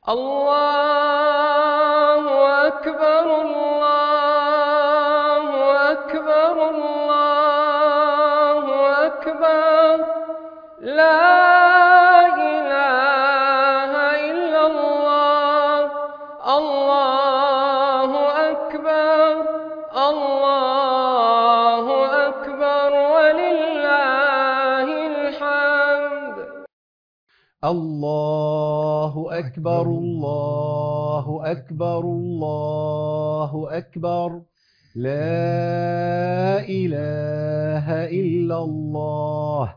الله أكبر الله أكبر الله أكبر لا إله إلا الله الله أكبر الله أكبر ولله الحمد الله أكبر الله أكبر الله أكبر لا إله إلا الله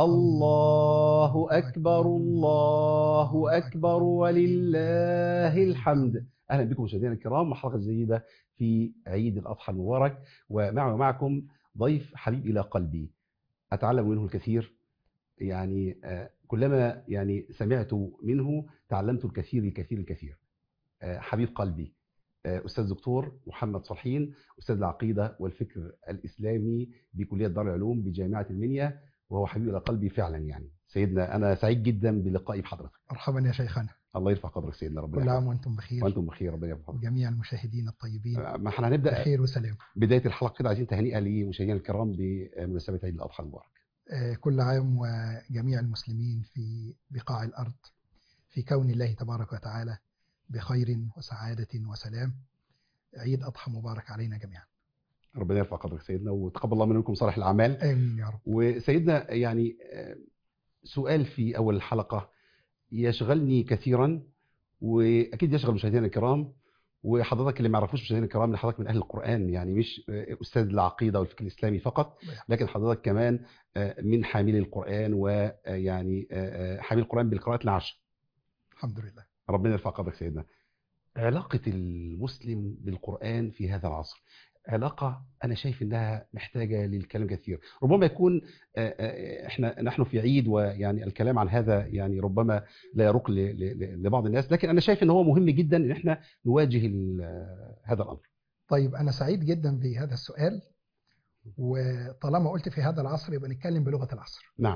الله أكبر الله أكبر ولله الحمد أهلا بكم مشاهدينا الكرام حلقة جديدة في عيد الأضحى المبارك ومعي ومعكم ضيف حبيب إلى قلبي أتعلم منه الكثير يعني آه، كلما يعني سمعت منه تعلمت الكثير الكثير الكثير آه، حبيب قلبي آه، أستاذ دكتور محمد صالحين أستاذ العقيدة والفكر الإسلامي بكلية دار العلوم بجامعة المنيا وهو حبيب إلى قلبي فعلا يعني سيدنا أنا سعيد جدا بلقائي بحضرتك مرحبا يا شيخنا الله يرفع قدرك سيدنا ربنا كل عام يحفظك. وانتم بخير وأنتم بخير ربنا يرفع قدرك وجميع المشاهدين الطيبين آه، ما احنا هنبدأ بخير وسلام بداية الحلقة كده عايزين تهنئة لمشاهدينا الكرام بمناسبة عيد الأضحى المبارك آه، كل عام وجميع المسلمين في بقاع الأرض في كون الله تبارك وتعالى بخير وسعادة وسلام عيد أضحى مبارك علينا جميعا ربنا يرفع قدرك سيدنا وتقبل الله منكم صالح الأعمال آمين يا رب وسيدنا يعني آه، سؤال في أول الحلقة يشغلني كثيرا وأكيد يشغل مشاهدينا الكرام وحضرتك اللي ما يعرفوش مشاهدينا الكرام ان حضرتك من اهل القران يعني مش آه، استاذ العقيده والفكر الاسلامي فقط لكن حضرتك كمان آه، من حاملي القران ويعني حامل القران بالقراءات العشر الحمد لله ربنا يرفع قدرك سيدنا علاقة المسلم بالقرآن في هذا العصر علاقة أنا شايف إنها محتاجة للكلام كثير ربما يكون آه، آه، إحنا نحن في عيد ويعني الكلام عن هذا يعني ربما لا يروق ل- ل- لبعض الناس لكن أنا شايف إن هو مهم جدا إن إحنا نواجه ال- هذا الأمر طيب أنا سعيد جدا بهذا السؤال وطالما قلت في هذا العصر يبقى نتكلم بلغة العصر نعم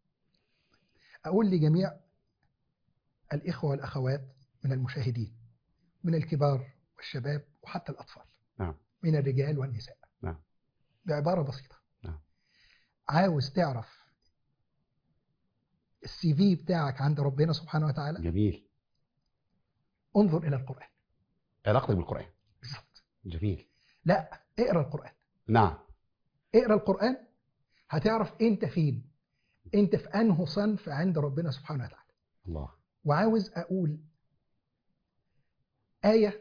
أقول لجميع الإخوة والأخوات من المشاهدين من الكبار والشباب وحتى الأطفال نعم. من الرجال والنساء نعم. بعبارة بسيطة نعم. عاوز تعرف السي في بتاعك عند ربنا سبحانه وتعالى جميل انظر إلى القرآن علاقتك بالقرآن بالظبط جميل لا اقرأ القرآن نعم اقرأ القرآن هتعرف أنت فين أنت في أنه صنف عند ربنا سبحانه وتعالى الله وعاوز أقول آية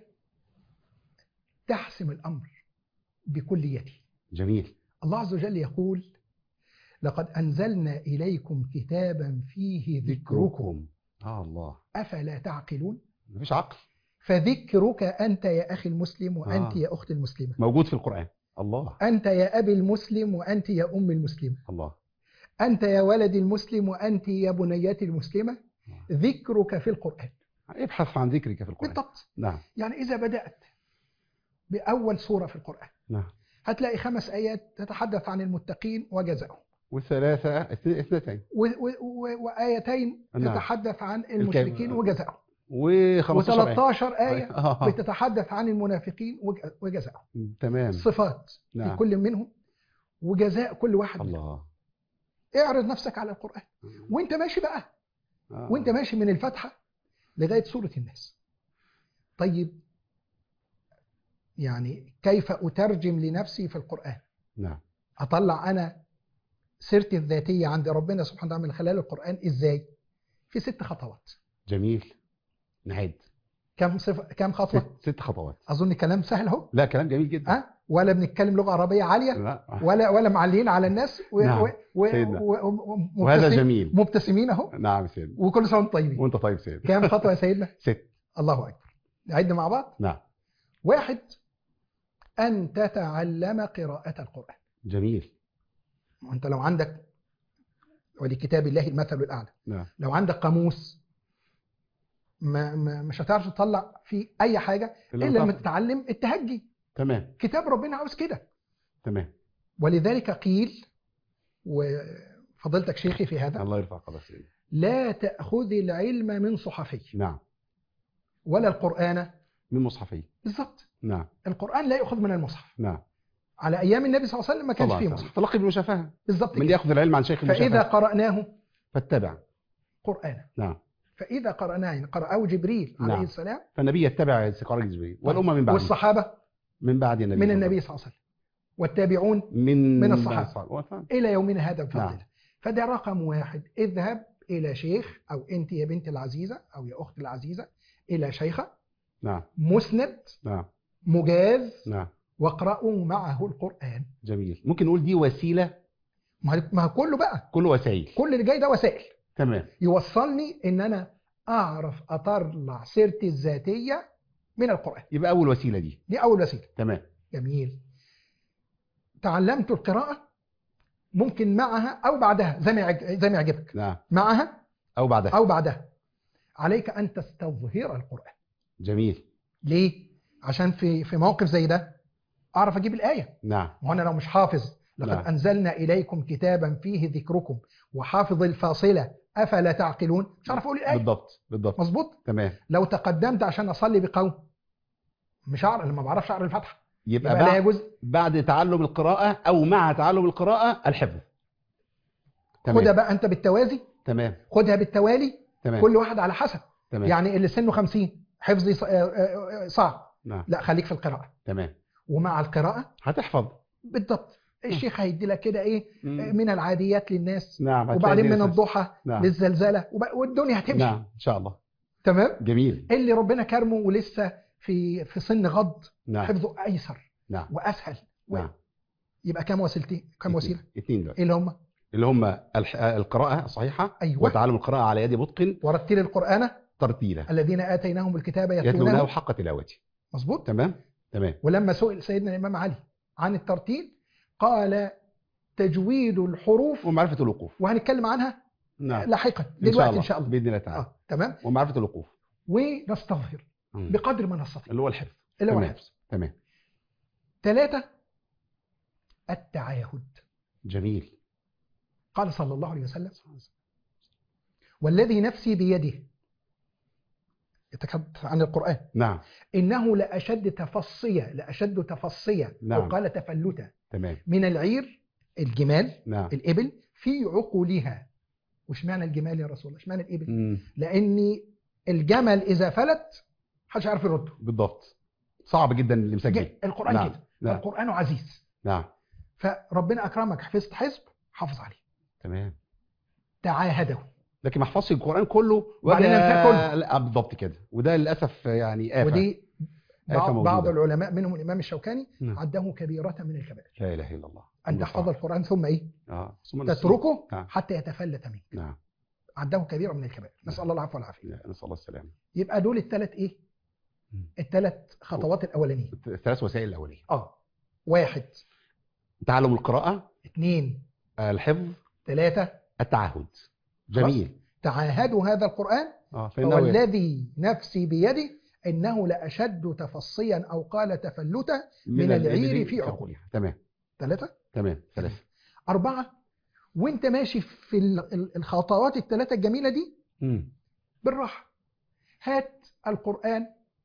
تحسم الأمر بكليته جميل الله عز وجل يقول لقد أنزلنا إليكم كتابا فيه ذكركم آه الله أفلا تعقلون مفيش عقل فذكرك أنت يا أخي المسلم وأنت آه. يا أخت المسلمة موجود في القرآن الله أنت يا أبي المسلم وأنت يا أم المسلمة الله أنت يا ولدي المسلم وأنت يا بنيتي المسلمة ذكرك في القرآن ابحث عن ذكرك في القرآن بالضبط نعم يعني إذا بدأت بأول سورة في القرآن نعم هتلاقي خمس آيات تتحدث عن المتقين وجزائهم والثلاثة اثن- اثنتين و- و- و- وآيتين نعم. تتحدث عن المشركين وجزائهم و15 و13 آية آه. بتتحدث عن المنافقين وج- وجزائهم تمام صفات نعم. لكل منهم وجزاء كل واحد منهم. الله اعرض نفسك على القرآن وانت ماشي بقى آه. وانت ماشي من الفاتحة لغاية سورة الناس طيب يعني كيف أترجم لنفسي في القرآن نعم أطلع أنا سيرتي الذاتية عند ربنا سبحانه وتعالى من خلال القرآن إزاي في ست خطوات جميل نعد كم صف... كم خطوة ست, ست خطوات أظن كلام سهل أهو لا كلام جميل جدا أه؟ ولا بنتكلم لغة عربية عالية لا. ولا ولا معلين على الناس و... نعم، و... و... سيدنا. و... و... وهذا مبتسم- جميل مبتسمين أهو نعم سيدنا وكل سنة وانتم طيبين وانت طيب سيدنا كام خطوة يا سيدنا ست الله أكبر نعد مع بعض نعم واحد أن تتعلم قراءة القرآن جميل وأنت لو عندك ولكتاب الله المثل الأعلى نعم لو عندك قاموس ما ما مش هتعرف تطلع فيه أي حاجة إلا إلا لما تعرف. تتعلم التهجي تمام كتاب ربنا عاوز كده تمام ولذلك قيل وفضلتك شيخي في هذا الله يرفع قدرك سيدنا لا تأخذ العلم من صحفي نعم ولا القرآن من مصحفين بالظبط نعم القرآن لا يؤخذ من المصحف نعم على أيام النبي صلى الله عليه وسلم ما كانش طبعا فيه طبعاً. مصحف تلقي بالمشافهة بالظبط من كده. ياخذ العلم عن شيخ فإذا المشافهة قرأناه فاتبع قرآنا نعم فإذا قرأناه يعني قرأه جبريل عليه نعم. السلام فالنبي يتبع استقرار جبريل والأمة من بعده والصحابة من بعد النبي من صلى الله النبي عليه صلى الله عليه وسلم والتابعون وسلم. من من بعد الصحابة. الصحابة إلى يومنا هذا بفضل نعم. الله فده رقم واحد اذهب إلى شيخ أو أنت يا بنت العزيزة أو يا أخت العزيزة إلى شيخة نعم مسند نعم مجاز نعم واقرأوا معه القرآن جميل ممكن نقول دي وسيلة ما ما كله بقى كل وسائل كل اللي جاي ده وسائل تمام يوصلني ان انا اعرف اطلع سيرتي الذاتيه من القران يبقى أول وسيلة دي دي اول وسيله تمام جميل تعلمت القراءه ممكن معها او بعدها زي ما يعج- زي ما يعجبك نعم معها أو بعدها او بعدها عليك ان تستظهر القران جميل ليه عشان في في موقف زي ده اعرف اجيب الايه نعم ما هو انا لو مش حافظ لقد نعم. انزلنا اليكم كتابا فيه ذكركم وحافظ الفاصله افلا تعقلون مش عارف اقول الايه بالضبط بالضبط مظبوط تمام لو تقدمت عشان اصلي بقوم مش هعرف لما بعرفش اقرا الفاتحه يبقى يبقى لا بعد, يجوز بعد تعلم القراءة أو مع تعلم القراءة الحفظ خدها تمام بقى انت بالتوازي تمام خدها بالتوالي تمام كل واحد على حسب تمام يعني اللي سنه 50 حفظي ص- آه، آه، آه، صعب نعم لا خليك في القراءه تمام ومع القراءه هتحفظ بالضبط الشيخ هيدي لك كده ايه آه، مم. من العاديات للناس نعم هتلاقي وبعدين الدنيا من سهلة. الضحى نعم للزلزله وب- والدنيا هتمشي نعم إن شاء الله تمام جميل اللي ربنا كرمه ولسه في في سن غض نعم حفظه ايسر نعم واسهل و- نعم يبقى كام وسيلتين كام وسيله اثنين دول ايه اللي هم اللي هم الح- القراءة الصحيحة أيوة. وتعلم القراءة على يد متقن ورتل القران ترتيلا الذين اتيناهم الكتاب يتلونه يتلونه حق تلاوته مظبوط تمام تمام ولما سئل سيدنا الامام علي عن الترتيل قال تجويد الحروف ومعرفة الوقوف وهنتكلم عنها نعم لاحقا إن شاء دلوقتي الله ان شاء الله بإذن الله تعالى اه تمام ومعرفة الوقوف ونستظهر مم. بقدر ما نستطيع اللي هو الحفظ اللي هو تمام. الحفظ تمام ثلاثة التعاهد جميل قال صلى الله عليه وسلم والذي نفسي بيده يتحدث عن القرآن نعم إنه لأشد تفصية لأشد تفصية نعم. أو قال تفلتا تمام من العير الجمال نعم الإبل في عقولها وش معنى الجمال يا رسول الله ايش معنى الإبل مم. لأن الجمل إذا فلت محدش عارف يرده بالضبط صعب جدا اللي مسجل القرآن نعم. كده نعم القرآن عزيز نعم فربنا أكرمك حفظت حزب حافظ عليه تمام تعاهده لكن ما حفظش القرآن كله وبعدين ولا- أنساه كله. لا بالضبط كده وده للأسف يعني آفة ودي آفة بعض, موجودة. بعض العلماء منهم الإمام الشوكاني نعم. عده كبيرة من الكبائر لا إله إلا الله أن الله تحفظ صعب. القرآن ثم إيه اه ثم نسيب. تتركه نعم. حتى يتفلت منك نعم عده كبيرة من الكبائر نسأل الله العفو والعافية لا، نسأل الله السلامة يبقى دول الثلاث إيه مم. الثلاث خطوات الأولانية الثلاث وسائل الأولية آه واحد تعلم القراءة اثنين الحفظ ثلاثة التعهد جميل تعاهدوا هذا القرآن اه فإنه والذي نفسي بيده إنه لأشد تفصيا أو قال تفلتا من العير الإبل في كعقولها. عقولها. تمام ثلاثة تمام ثلاثة أربعة وانت ماشي في ال- ال- الخطوات الثلاثة الجميلة دي مم. بالراحة هات القرآن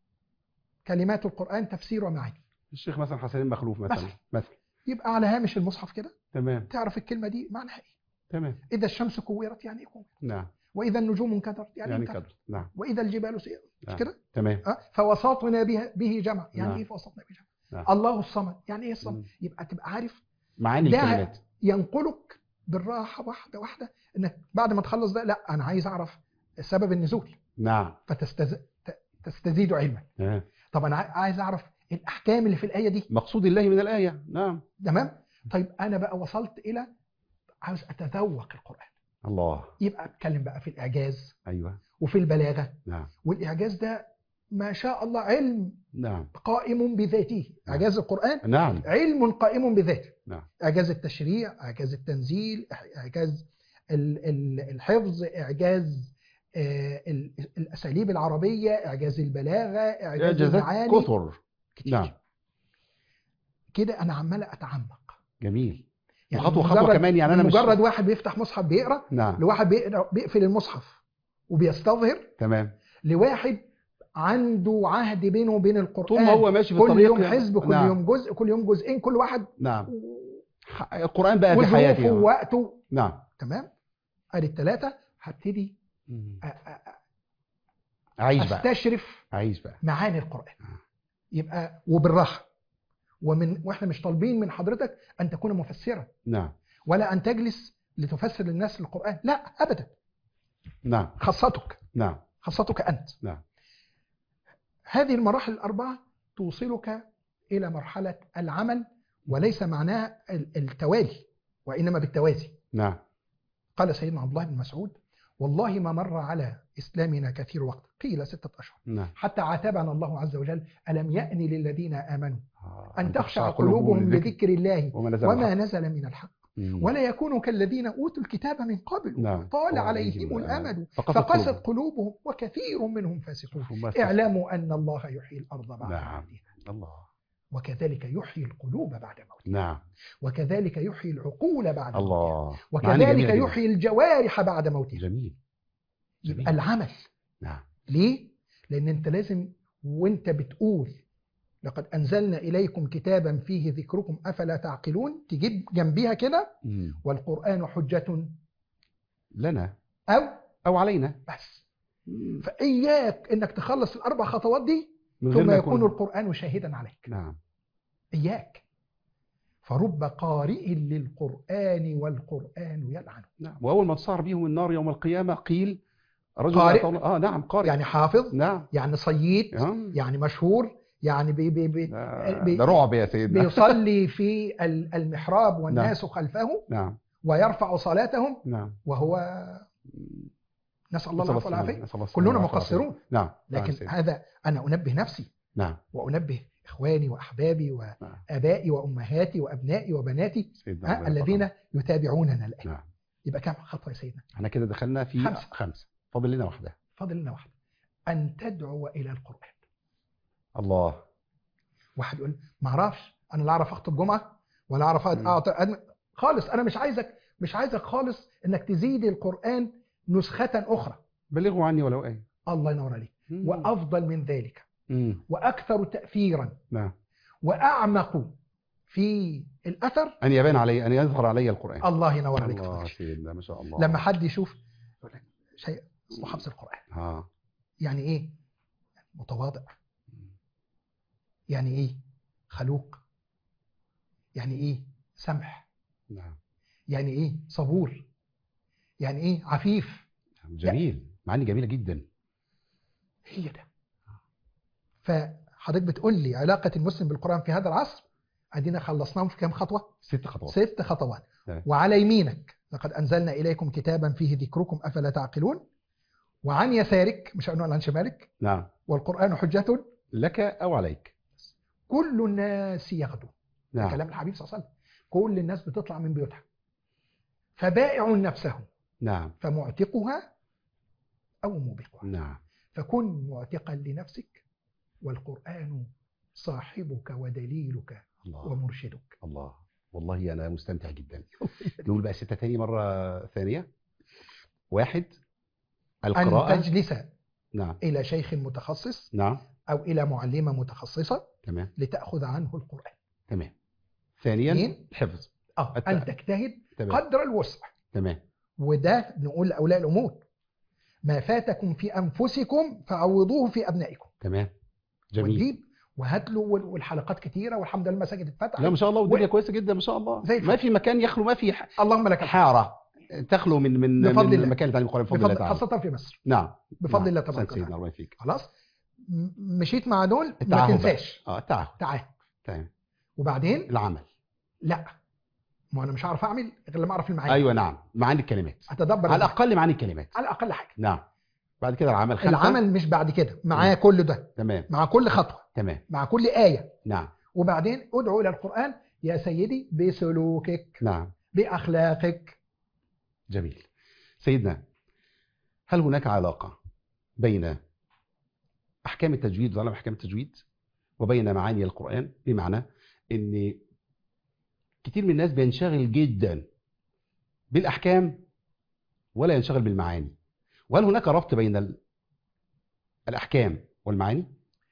كلمات القرآن تفسير ومعاني الشيخ مثلا حسنين مخلوف مثلا مثلا. مثلا يبقى على هامش المصحف كده تمام تعرف الكلمة دي معناها ايه تمام إذا الشمس كورت يعني ايه كورت نعم وإذا النجوم انكدرت يعني, يعني يعني انكدرت كدر نعم وإذا الجبال سيرت مش نعم. كده تمام أه؟ فوساطنا به, به جمع يعني نعم. ايه فوسطنا به جمع نعم. الله الصمد يعني ايه الصمد مم. يبقى تبقى عارف معاني ده الكلمات ينقلك بالراحة واحدة واحدة انك بعد ما تخلص ده لا انا عايز اعرف سبب النزول نعم فتستز... ت- تستزيد علما تمام طب انا عاي- عايز اعرف الاحكام اللي في الايه دي مقصود الله من الآية نعم تمام طيب انا بقى وصلت الى عاوز اتذوق القران الله يبقى اتكلم بقى في الاعجاز أيوه وفي البلاغه نعم والاعجاز ده ما شاء الله علم نعم قائم بذاته نعم. اعجاز القران نعم علم قائم بذاته نعم. اعجاز التشريع اعجاز التنزيل اعجاز ال- ال- الحفظ اعجاز آه، ال- الاساليب العربيه اعجاز البلاغه اعجاز إعجازات المعاني كثر كتير. نعم كده انا عمال اتعمق جميل يعني وخطوة خطوة مجرد- كمان يعني أنا مش مجرد واحد بيفتح مصحف بيقرا نعم لواحد بيقرا بيقفل المصحف وبيستظهر تمام لواحد عنده عهد بينه وبين القرآن طول ما هو ماشي في كل الطريق يوم حزب كل نعم. يوم جزء كل يوم جزئين كل واحد نعم ح- القرآن بقى في وظروفه حياتي آه. ووقته نعم تمام ادي الثلاثه هبتدي مم. أ- أ- عايش بقى استشرف عايش بقى معاني القرآن آه. يبقى وبالراحه ومن واحنا مش طالبين من حضرتك ان تكون مفسرا نعم ولا ان تجلس لتفسر للناس القرآن لا ابدا نعم خاصتك نعم خاصتك انت نعم. هذه المراحل الاربعه توصلك الى مرحله العمل وليس معناها ال- التوالي وانما بالتوازي نعم قال سيدنا عبد الله بن مسعود والله ما مر على اسلامنا كثير وقت قيل سته اشهر نعم حتى عاتبنا الله عز وجل الم يأن للذين امنوا آه. ان تخشع قلوبهم لذكر الله وما نزل وما الحق. نزل من الحق مم. ولا يكونوا كالذين اوتوا الكتاب من قبل نعم طال عليهم الامد فقست فقست قلوبهم. قلوبهم وكثير منهم فاسقون هم استسلموا. اعلموا ان الله يحيي الارض بعد نعم. موتها الله وكذلك يحيي القلوب بعد موتها نعم وكذلك يحيي العقول بعد موتها الله معاني وكذلك جميلة جداً. يحيي الجوارح بعد موتها جميل جميل. يبقى العمل نعم ليه؟ لأن أنت لازم وأنت بتقول لقد أنزلنا إليكم كتابا فيه ذكركم أفلا تعقلون تجيب جنبيها كده مم. والقرآن حجة لنا أو او علينا بس مم. فإياك إنك تخلص الأربع خطوات دي من غير ثم ما يكون القرآن شاهدا عليك نعم إياك فرب قارئ للقرآن والقرآن يلعنه نعم واول ما تصار بهم النار يوم القيامه قيل رجل قارئ. أعطاه الله- اه نعم قارئ يعني حافظ نعم يعني صييت آه. يعني مشهور يعني بي بي بي ده بي- ده رعب يا سيدنا بيصلي في ال- المحراب والناس خلفه نعم ويرفع صلاتهم نعم وهو نسأل الله نسأل العفو والعافية نسأل الله كلنا السلامة والعافية. مقصرون نعم نعم لكن سيدنا. هذا أنا أنبه نفسي نعم وأنبه إخواني وأحبابي وآبائي وأمهاتي وأبنائي وبناتي سيدنا ها ربنا الذين يرحمه. يتابعوننا الآن نعم يبقى كم خطوة يا سيدنا احنا كده دخلنا في خمسة. خمسة فاضل لنا واحدة فاضل لنا واحدة أن تدعو إلى القرآن الله واحد يقول ما اعرفش انا لا اعرف اخطب جمعه ولا اعرف مم. اعطي أدم- خالص انا مش عايزك مش عايزك خالص انك تزيد القران نسخه اخرى بلغوا عني ولو ايه الله ينور عليك مم. وافضل من ذلك مم. واكثر تاثيرا نعم واعمق في الاثر ان يبان علي ان يظهر علي القران الله ينور عليك الله فضل. سيدنا ما شاء الله لما حد يشوف يقول لك شيء اسمه حفظ القران ها يعني ايه متواضع يعني ايه خلوق يعني ايه سمح نعم يعني ايه صبور يعني ايه عفيف جميل معاني جميلة جدا هي ده فحضرتك بتقول لي علاقة المسلم بالقرآن في هذا العصر ادينا خلصناهم في كام خطوة ست خطوات ست خطوات تمام. وعلى يمينك لقد أنزلنا إليكم كتابا فيه ذكركم أفلا تعقلون وعن يسارك مش هنقول عن شمالك نعم والقرآن حجة لك او عليك كل الناس يغدو ده نعم كلام الحبيب صلى الله عليه وسلم كل الناس بتطلع من بيوتها فبائع نفسه نعم فمعتقها أو موبقها نعم فكن معتقا لنفسك والقرآن صاحبك ودليلك الله ومرشدك الله والله انا مستمتع جدا نقول بقى ستة تاني مرة ثانية واحد أن القراءة تجلس نعم إلى شيخ متخصص نعم أو إلى معلمة متخصصة تمام لتأخذ عنه القرآن تمام ثانيا اثنين. الحفظ آه الت- أن تجتهد تمام قدر الوسع تمام وده نقول لأولياء الأمور ما فاتكم في أنفسكم فعوضوه في أبنائكم تمام جميل وتجيب وهات له وال- والحلقات كتيرة والحمد لله المساجد اتفتحت لا ما شاء الله والدنيا كويسة جدا ما شاء الله زي الفل. ما في مكان يخلو ما في ح- اللهم لك الحمد حارة تخلو من من بفضل من الله. مكان تعليم القرآن بفضل الله بفضل تعالى خاصة في مصر نعم بفضل نعم. الله أحسنت تبارك سيدنا وتعالى الله يفيك خلاص م- مشيت مع دول ما التعهد بقى. تنساش اه التعهد تعال تمام وبعدين العمل لا ما انا مش هعرف اعمل غير لما اعرف المعاني ايوه نعم معاني الكلمات اتدبر على المعاني. الاقل معاني الكلمات على اقل حاجه نعم بعد كده العمل خمسة العمل مش بعد كده معاه كل ده تمام مع كل خطوه تمام مع كل ايه نعم وبعدين ادعو الى القران يا سيدي بسلوكك نعم باخلاقك جميل سيدنا هل هناك علاقة بين أحكام التجويد وعلم أحكام التجويد وبين معاني القرآن بمعنى أن كتير من الناس بينشغل جدا بالأحكام ولا ينشغل بالمعاني وهل هناك ربط بين ال- الأحكام والمعاني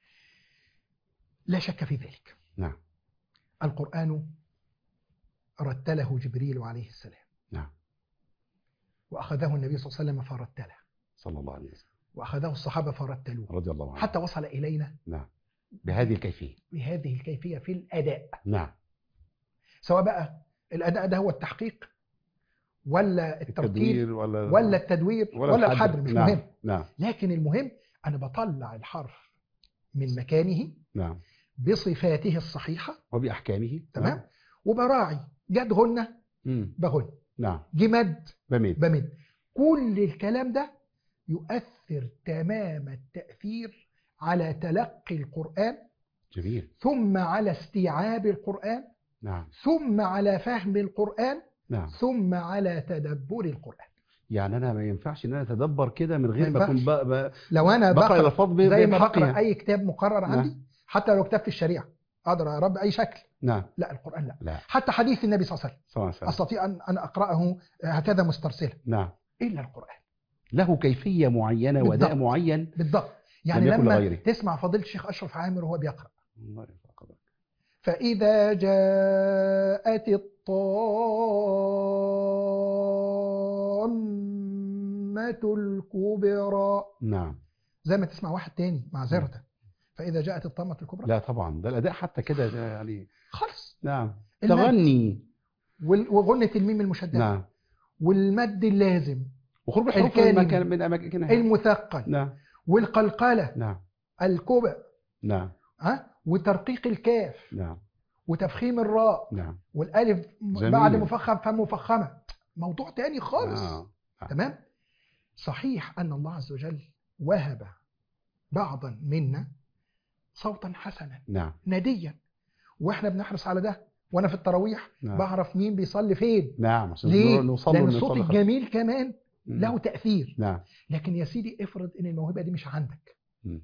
لا شك في ذلك نعم القرآن رتله جبريل عليه السلام نعم وأخذه النبي صلى الله عليه وسلم فرتله صلى الله عليه وسلم وأخذه الصحابة فرتلوه رضي الله عنه حتى وصل إلينا نعم بهذه الكيفية بهذه الكيفية في الأداء نعم سواء بقى الأداء ده هو التحقيق ولا الترتيب التدوير ولا ولا التدوير ولا, ولا الحدر مش نعم. مهم نعم لكن المهم أنا بطلع الحرف من مكانه نعم بصفاته الصحيحة وبأحكامه تمام وبراعي جد غنة مم. بغن نعم جه مد بميت بمد كل الكلام ده يؤثر تمام التأثير على تلقي القرآن جميل ثم على استيعاب القرآن نعم ثم على فهم القرآن نعم ثم على تدبر القرآن يعني انا ما ينفعش ان انا اتدبر كده من غير ما ما اكون ينفعش. ب- ب- لو أنا بقرا بقرأ الالفاظ ب- زي ما بقرأ بحقها أي كتاب مقرر نعم. عندي حتى لو كتاب في الشريعة أقدر أقرأ بأي شكل نعم لا القرآن لا لا حتى حديث النبي صلى الله عليه وسلم صلى الله عليه وسلم أستطيع أن أن أقرأه هكذا مسترسلا نعم إلا القرآن له كيفية معينة وداء بالضبط. معين بالضبط يعني لم يكن لما لغيره. تسمع فضيلة الشيخ أشرف عامر وهو بيقرأ الله يرفع قدرك. فإذا جاءت الطامة الكبرى نعم زي ما تسمع واحد تاني معذرة فإذا جاءت الطامة الكبرى لا طبعا ده الاداء حتى كده ده يعني خلص نعم المد تغني وال- وغنة الميم المشددة نعم والمد اللازم وخروج الحروف الكلم. من مكان من اماكنها المثقل نعم والقلقلة نعم الكبر نعم ها وترقيق الكاف نعم وتفخيم الراء نعم والالف جميل. بعد مفخم فمفخمه موضوع تاني خالص آه. تمام صحيح ان الله عز وجل وهب بعضا منا صوتا حسنا نعم نديا واحنا بنحرص على ده وانا في التراويح نعم بعرف مين بيصلي فين نعم عشان ليه نوصل لان له الصوت نوصل له. الجميل كمان مم. له تاثير نعم لكن يا سيدي افرض ان الموهبه دي مش عندك مم.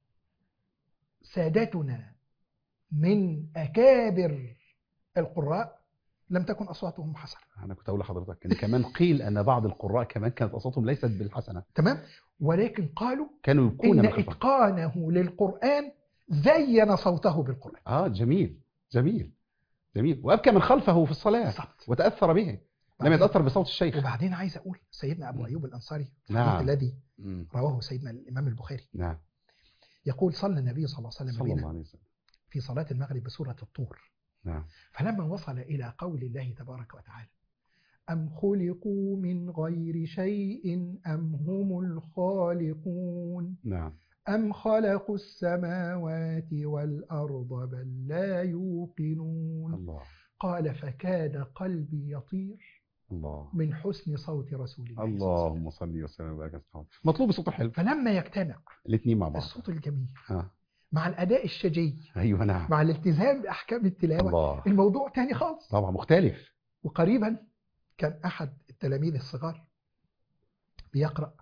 سادتنا من اكابر القراء لم تكن اصواتهم حسنه انا كنت اقول لحضرتك ان كمان قيل ان بعض القراء كمان كانت اصواتهم ليست بالحسنه تمام ولكن قالوا كانوا يبكون ان من خفة. اتقانه للقران زين صوته بالقران اه جميل جميل جميل وابكى من خلفه في الصلاه بالظبط وتاثر به لم يتاثر بصوت الشيخ وبعدين عايز اقول سيدنا ابو ايوب الانصاري في نعم. الحديث الذي مم. رواه سيدنا الامام البخاري نعم يقول صلى النبي صلى الله عليه وسلم صلى الله بنا عليه وسلم في صلاه المغرب بسوره الطور نعم فلما وصل إلى قول الله تبارك وتعالى أم خلقوا من غير شيء أم هم الخالقون نعم أم خلقوا السماوات والأرض بل لا يوقنون الله قال فكاد قلبي يطير الله من حسن صوت رسول الله صلى الله عليه وسلم. اللهم صل وسلم وبارك على محمد مطلوب الصوت الحلو فلما يجتمع الاثنين مع بعض الصوت الجميل ها مع الأداء الشجي ايوه نعم مع الالتزام بأحكام التلاوة الله الموضوع تاني خالص طبعا مختلف وقريبا كان أحد التلاميذ الصغار بيقرأ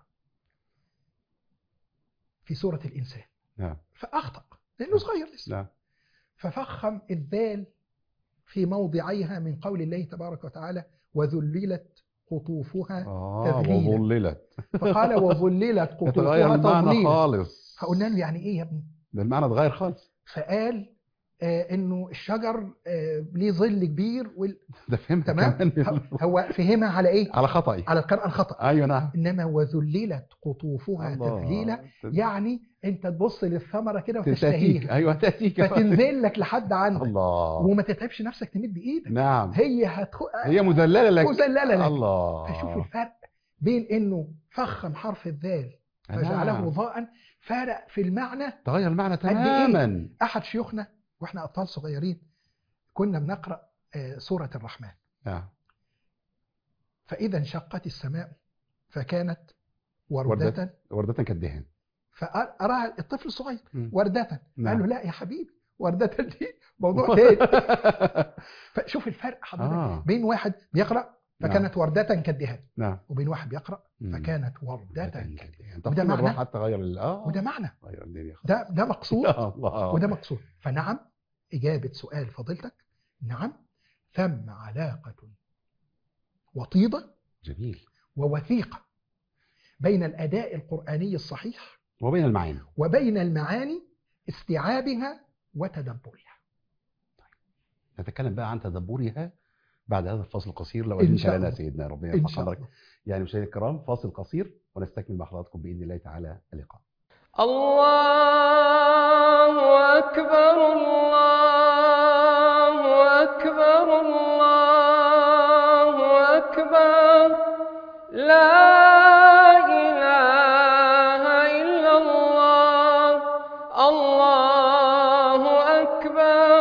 في سورة الإنسان نعم فأخطأ لأنه صغير لسه نعم ففخم الذال في موضعيها من قول الله تبارك وتعالى وذللت قطوفها اه تذليلا. وظللت فقال وذللت يتغير قطوفها المعنى تضليلا خالص فقلنا له يعني إيه يا ابني ده المعنى اتغير خالص فقال آه انه الشجر آه ليه ظل كبير وال... ده فهمت تمام كمان هو فهمها على ايه على خطأي على القراءة الخطأ ايوه نعم انما وذللت قطوفها الله. تذليلا يعني انت تبص للثمره كده تأتيك وتشتهيها ايوه تأتيك فتنزل لك لحد عندك الله وما تتعبش نفسك تمد ايدك نعم هي هتخ... هي مذللة لك مذلله لك الله فشوف الفرق بين انه فخم حرف الذال فجعله نعم. ضاء فرق في المعنى تغير المعنى إيه؟ تماما احد شيوخنا واحنا اطفال صغيرين كنا بنقرا آه، سوره الرحمن نعم فاذا انشقت السماء فكانت وردة وردة. وردة كالدهن فأراها الطفل الصغير مم. وردة نعم. قال له لا يا حبيبي وردة دي موضوع تاني فشوف الفرق حضرتك آه. بين واحد بيقرأ فكانت وردة كالدهان نعم وبين واحد بيقرأ مم. فكانت وردة وردة كالدهان كالدهن وده تفخيم معنى؟ الروح حتى غير ال- اه وده معنى غير الدنيا خالص. ده ده مقصود يا الله وده مقصود فنعم إجابة سؤال فضيلتك نعم ثم علاقة وطيدة جميل ووثيقة بين الأداء القرآني الصحيح وبين المعاني وبين المعاني استيعابها وتدبرها نتكلم بقى عن تدبرها بعد هذا الفصل القصير لو إن أذنت شاء لنا الله. سيدنا ربنا إن يرفع شاء قدرك الله يعني مشاهدينا الكرام فاصل قصير ونستكمل مع حضراتكم بإذن الله تعالى اللقاء الله أكبر الله أكبر الله أكبر لا إله إلا الله الله أكبر